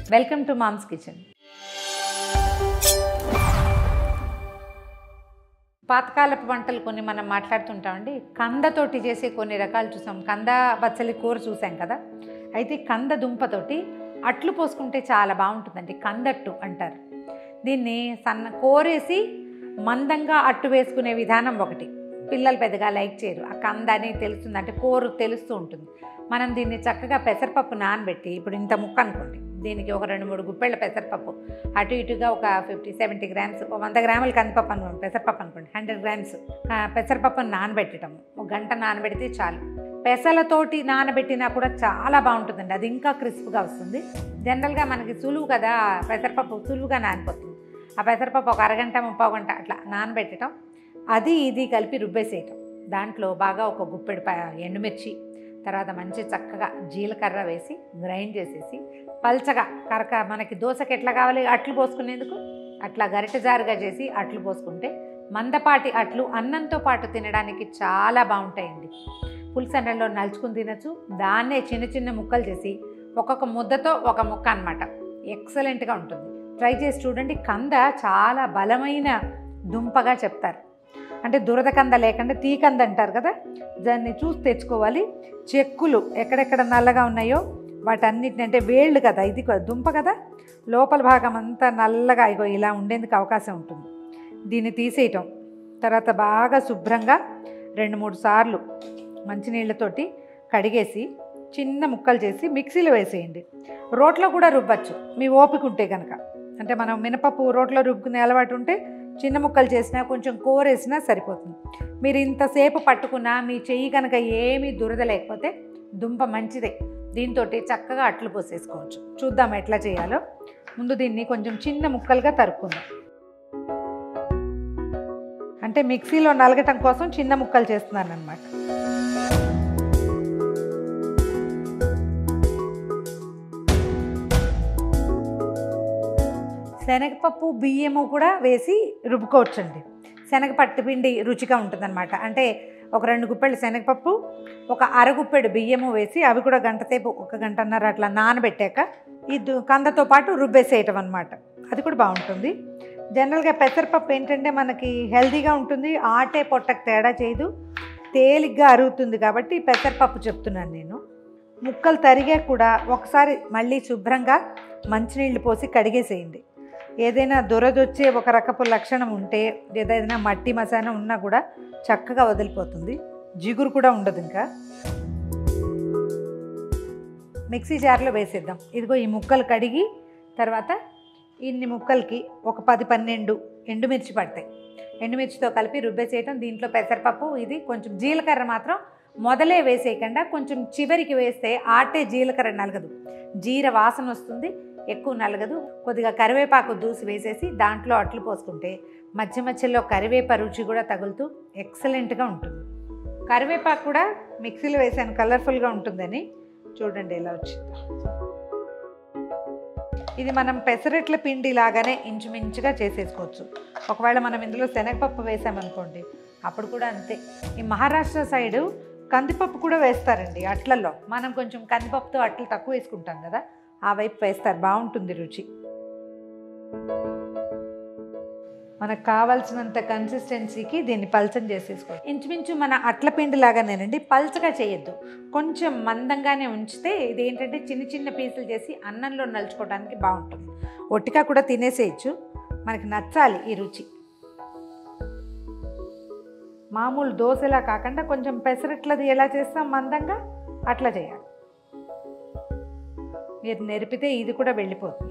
welcome to moms kitchen పాతకాలపు వంటలు కొన్ని మనం మాట్లాడుతుంటామండి కందతోటి చేసే కొన్ని రకాలు చూసాం కంద బచ్చలి కూర చూసాం కదా అయితే కంద దుంపతోటి అట్లు పోసుకుంటే చాలా బాగుంటుందండి కందట్టు అంటారు దీన్ని సన్న కోరేసి మందంగా అట్టు వేసుకునే విధానం ఒకటి పిల్లలు పెద్దగా లైక్ చేయరు ఆ కంద అనేది తెలుస్తుంది అంటే కూర తెలుస్తూ ఉంటుంది మనం దీన్ని చక్కగా పెసరపప్పు నానబెట్టి ఇప్పుడు ఇంత ముక్క అనుకోండి దీనికి ఒక రెండు మూడు గుప్పెళ్ళ పెసరపప్పు అటు ఇటుగా ఒక ఫిఫ్టీ సెవెంటీ గ్రామ్స్ ఒక వంద గ్రాముల కందిపప్పు అనుకోండి పెసరపప్పు అనుకోండి హండ్రెడ్ గ్రామ్స్ ఆ, పెసరపప్పును నానబెట్టడం ఒక గంట నానబెడితే చాలు పెసలతోటి నానబెట్టినా కూడా చాలా బాగుంటుందండి అది ఇంకా క్రిస్ప్గా వస్తుంది జనరల్గా మనకి సులువు కదా పెసరపప్పు సులువుగా నానిపోతుంది ఆ పెసరపప్పు ఒక అరగంట ముప్పై గంట అట్లా నానబెట్టడం అది ఇది కలిపి రుబ్బేసేయటం దాంట్లో బాగా ఒక గుప్పెడు ప- ఎండుమిర్చి తర్వాత మంచి చక్కగా జీలకర్ర వేసి గ్రైండ్ చేసేసి పల్చగా కరక మనకి దోశకి ఎట్లా కావాలి అట్లు పోసుకునేందుకు అట్లా గరిటె జారుగా చేసి అట్లు పోసుకుంటే మందపాటి అట్లు అన్నంతో పాటు తినడానికి చాలా బాగుంటాయండి పులిసెండల్లో నలుచుకుని తినచ్చు దాన్నే చిన్న చిన్న ముక్కలు చేసి ఒక్కొక్క ముద్దతో ఒక ముక్క అనమాట ఎక్సలెంట్గా ఉంటుంది ట్రై చేసి చూడండి కంద చాలా బలమైన దుంపగా చెప్తారు అంటే దురద కంద లేకుండా తీకంద అంటారు కదా దాన్ని చూసి తెచ్చుకోవాలి చెక్కులు ఎక్కడెక్కడ నల్లగా ఉన్నాయో వాటన్నిటిని అంటే వేళ్ళు కదా ఇది కూడా దుంప కదా లోపల భాగం అంతా నల్లగా ఇగో ఇలా ఉండేందుకు అవకాశం ఉంటుంది దీన్ని తీసేయటం తర్వాత బాగా శుభ్రంగా రెండు మూడు సార్లు మంచినీళ్ళతోటి కడిగేసి చిన్న ముక్కలు చేసి మిక్సీలో వేసేయండి రోట్లో కూడా రుబ్బచ్చు మీ ఓపిక ఉంటే కనుక అంటే మనం మినపప్పు రోట్లో రుబ్బుకునే అలవాటు ఉంటే చిన్న ముక్కలు చేసినా కొంచెం కూరేసినా సరిపోతుంది మీరు ఇంతసేపు పట్టుకున్నా మీ చెయ్యి కనుక ఏమీ దురద లేకపోతే దుంప మంచిదే దీంతో చక్కగా అట్లు పోసేసుకోవచ్చు చూద్దాం ఎట్లా చేయాలో ముందు దీన్ని కొంచెం చిన్న ముక్కలుగా తరుక్కుందాం అంటే మిక్సీలో నలగటం కోసం చిన్న ముక్కలు చేస్తున్నాను అనమాట శనగపప్పు బియ్యము కూడా వేసి రుబ్బుకోవచ్చండి శనగపట్టు పిండి రుచిగా ఉంటుందన్నమాట అంటే ఒక రెండు గుప్పెళ్ళు శనగపప్పు ఒక అరగుప్పెడు బియ్యము వేసి అవి కూడా గంట సేపు ఒక గంటన్నర అట్లా నానబెట్టాక ఈ దు- కందతో పాటు రుబ్బేసేయటం అనమాట అది కూడా బాగుంటుంది జనరల్గా పెసరపప్పు ఏంటంటే మనకి హెల్తీగా ఉంటుంది ఆటే పొట్టకు తేడా చేయదు తేలిగ్గా అరుగుతుంది కాబట్టి పెసరపప్పు చెప్తున్నాను నేను ముక్కలు తరిగా కూడా ఒకసారి మళ్ళీ శుభ్రంగా మంచినీళ్ళు పోసి కడిగేసేయండి ఏదైనా దురదొచ్చే ఒక రకపు లక్షణం ఉంటే ఏదైనా మట్టి మసానా ఉన్నా కూడా చక్కగా వదిలిపోతుంది జిగురు కూడా ఉండదు ఇంకా మిక్సీ జార్లో వేసేద్దాం ఇదిగో ఈ ముక్కలు కడిగి తర్వాత ఇన్ని ముక్కలకి ఒక పది పన్నెండు ఎండుమిర్చి పడతాయి ఎండుమిర్చితో కలిపి రుబ్బేసేయటం దీంట్లో పెసరపప్పు ఇది కొంచెం జీలకర్ర మాత్రం మొదలే వేసేయకుండా కొంచెం చివరికి వేస్తే ఆటే జీలకర్ర నలగదు జీర వాసన వస్తుంది ఎక్కువ నలగదు కొద్దిగా కరివేపాకు దూసి వేసేసి దాంట్లో అట్లు పోసుకుంటే మధ్య మధ్యలో కరివేప రుచి కూడా తగులుతూ ఎక్సలెంట్గా ఉంటుంది కరివేపాకు కూడా మిక్సీలో వేసాను కలర్ఫుల్గా ఉంటుందని చూడండి ఎలా వచ్చింది ఇది మనం పెసరట్ల పిండి లాగానే ఇంచుమించుగా చేసేసుకోవచ్చు ఒకవేళ మనం ఇందులో శనగపప్పు వేసామనుకోండి అప్పుడు కూడా అంతే ఈ మహారాష్ట్ర సైడు కందిపప్పు కూడా వేస్తారండి అట్లలో మనం కొంచెం కందిపప్పుతో అట్లు తక్కువ వేసుకుంటాం కదా ఆ వైపు వేస్తారు బాగుంటుంది రుచి మనకు కావాల్సినంత కన్సిస్టెన్సీకి దీన్ని పల్చం చేసేసుకోవాలి ఇంచుమించు మన అట్ల పిండి లాగానేనండి పల్చగా చేయొద్దు కొంచెం మందంగానే ఉంచితే ఇది ఏంటంటే చిన్న చిన్న పీసులు చేసి అన్నంలో నలుచుకోవడానికి బాగుంటుంది ఒట్టిగా కూడా తినేసేయచ్చు మనకి నచ్చాలి ఈ రుచి మామూలు దోశలా కాకుండా కొంచెం పెసరట్లది ఎలా చేస్తాం మందంగా అట్లా చేయాలి మీరు నెరిపితే ఇది కూడా వెళ్ళిపోతుంది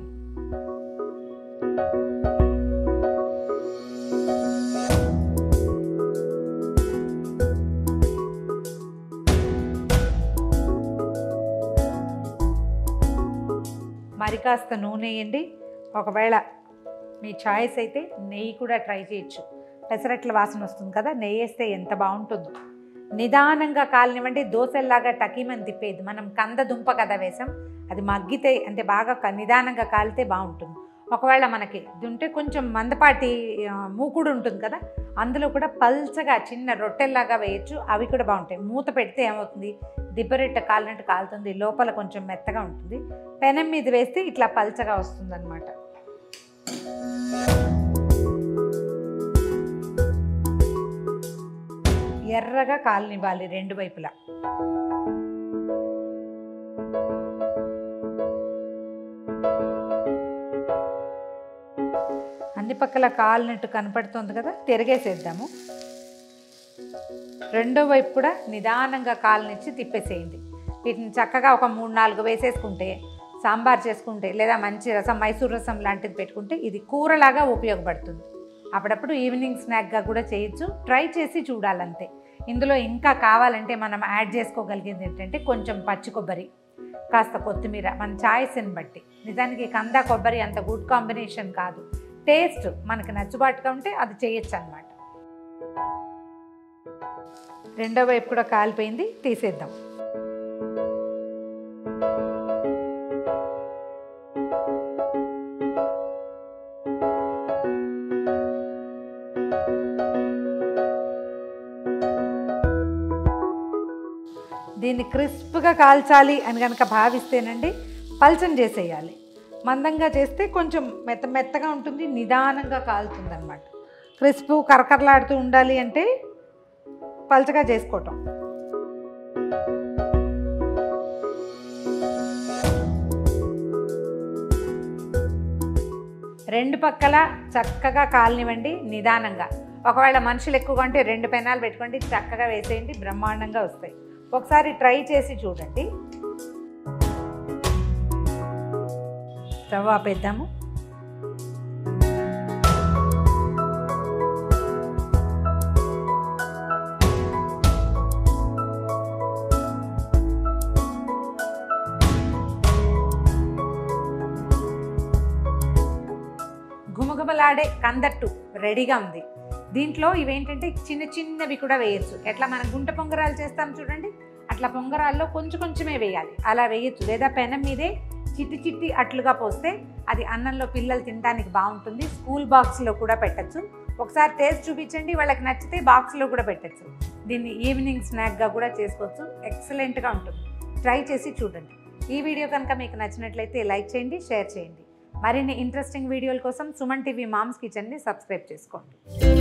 మరి కాస్త నూనె వేయండి ఒకవేళ మీ చాయిస్ అయితే నెయ్యి కూడా ట్రై చేయొచ్చు పెసరట్ల వాసన వస్తుంది కదా నెయ్యి వేస్తే ఎంత బాగుంటుందో నిదానంగా కాలనివ్వండి దోశల్లాగా టకీమని తిప్పేది మనం కంద దుంప కదా వేసాం అది మగ్గితే అంటే బాగా క- నిదానంగా కాలితే బాగుంటుంది ఒకవేళ మనకి ఇది ఉంటే కొంచెం మందపాటి ఆ, మూకుడు ఉంటుంది కదా అందులో కూడా పల్చగా చిన్న రొట్టెల్లాగా వేయచ్చు అవి కూడా బాగుంటాయి మూత పెడితే ఏమవుతుంది దిబ్బరెట్ట కాలినట్టు కాలుతుంది లోపల కొంచెం మెత్తగా ఉంటుంది పెనం మీద వేస్తే ఇట్లా పల్చగా వస్తుంది అనమాట ఎర్రగా కాలనివ్వాలి రెండు వైపులా అన్ని పక్కల కాలినట్టు కనపడుతుంది కదా తిరగేసేద్దాము రెండో వైపు కూడా నిదానంగా కాలనిచ్చి తిప్పేసేయండి వీటిని చక్కగా ఒక మూడు నాలుగు వేసేసుకుంటే సాంబార్ చేసుకుంటే లేదా మంచి రసం మైసూర్ రసం లాంటిది పెట్టుకుంటే ఇది కూరలాగా ఉపయోగపడుతుంది అప్పుడప్పుడు ఈవినింగ్ స్నాక్గా కూడా చేయొచ్చు ట్రై చేసి చూడాలంతే ఇందులో ఇంకా కావాలంటే మనం యాడ్ చేసుకోగలిగేది ఏంటంటే కొంచెం పచ్చి కొబ్బరి కాస్త కొత్తిమీర మన చాయిస్ని బట్టి నిజానికి కంద కొబ్బరి అంత గుడ్ కాంబినేషన్ కాదు టేస్ట్ మనకి నచ్చుబాటుగా ఉంటే అది చేయొచ్చు అనమాట రెండో వైపు కూడా కాలిపోయింది తీసేద్దాం దీన్ని క్రిస్ప్గా కాల్చాలి అని కనుక భావిస్తేనండి పల్చం చేసేయాలి మందంగా చేస్తే కొంచెం మెత్త మెత్తగా ఉంటుంది నిదానంగా కాలుతుంది అనమాట క్రిస్ప్ కరకరలాడుతూ ఉండాలి అంటే పల్చగా చేసుకోవటం రెండు పక్కల చక్కగా కాలనివ్వండి నిదానంగా ఒకవేళ మనుషులు ఎక్కువగా ఉంటే రెండు పెనాలు పెట్టుకోండి చక్కగా వేసేయండి బ్రహ్మాండంగా వస్తాయి ఒకసారి ట్రై చేసి చూడండి స్టవ్ ఆపేద్దాము గుమగుమలాడే కందట్టు రెడీగా ఉంది దీంట్లో ఇవేంటంటే చిన్న చిన్నవి కూడా వేయచ్చు ఎట్లా మనం గుంట పొంగరాలు చేస్తాం చూడండి అట్లా పొంగరాల్లో కొంచెం కొంచెమే వేయాలి అలా వేయచ్చు లేదా పెనం మీదే చిట్టి చిట్టి అట్లుగా పోస్తే అది అన్నంలో పిల్లలు తినడానికి బాగుంటుంది స్కూల్ బాక్స్లో కూడా పెట్టచ్చు ఒకసారి టేస్ట్ చూపించండి వాళ్ళకి నచ్చితే బాక్స్లో కూడా పెట్టచ్చు దీన్ని ఈవినింగ్ స్నాక్గా కూడా చేసుకోవచ్చు ఎక్సలెంట్గా ఉంటుంది ట్రై చేసి చూడండి ఈ వీడియో కనుక మీకు నచ్చినట్లయితే లైక్ చేయండి షేర్ చేయండి మరిన్ని ఇంట్రెస్టింగ్ వీడియోల కోసం సుమన్ టీవీ మామ్స్ కిచెన్ని సబ్స్క్రైబ్ చేసుకోండి